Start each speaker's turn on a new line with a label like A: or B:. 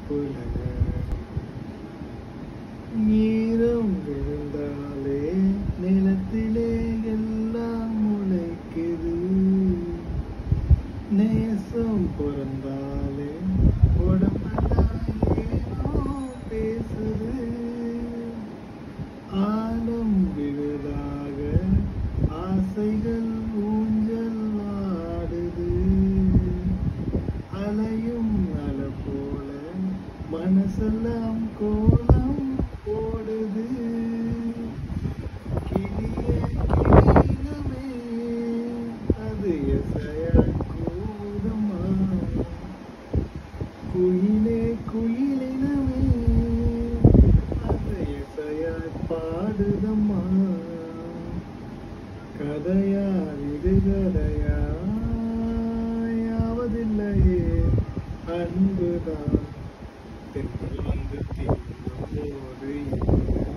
A: புலக ஈரம் விழுந்தாலே நிலத்திலே எல்லாம் முளைக்குது நேசம் பிறந்தாலே உடம்பெல்லாம் ஏதோ பேசுது ஆலம் விழுதாக ஆசைகள் ஊஞ்சல் ஆடுது அலையும் அல போல மனசெல்லாம் கோலம் போடுது கிளியே கிளியினமே அது எசையா கூதம்மா குயிலே குயிலினமே அது எசையா பாடுதம்மா கதையா இது கதையா யாவதில்லையே அன்புதான் தென்றல் வந்து தீண்டும் போது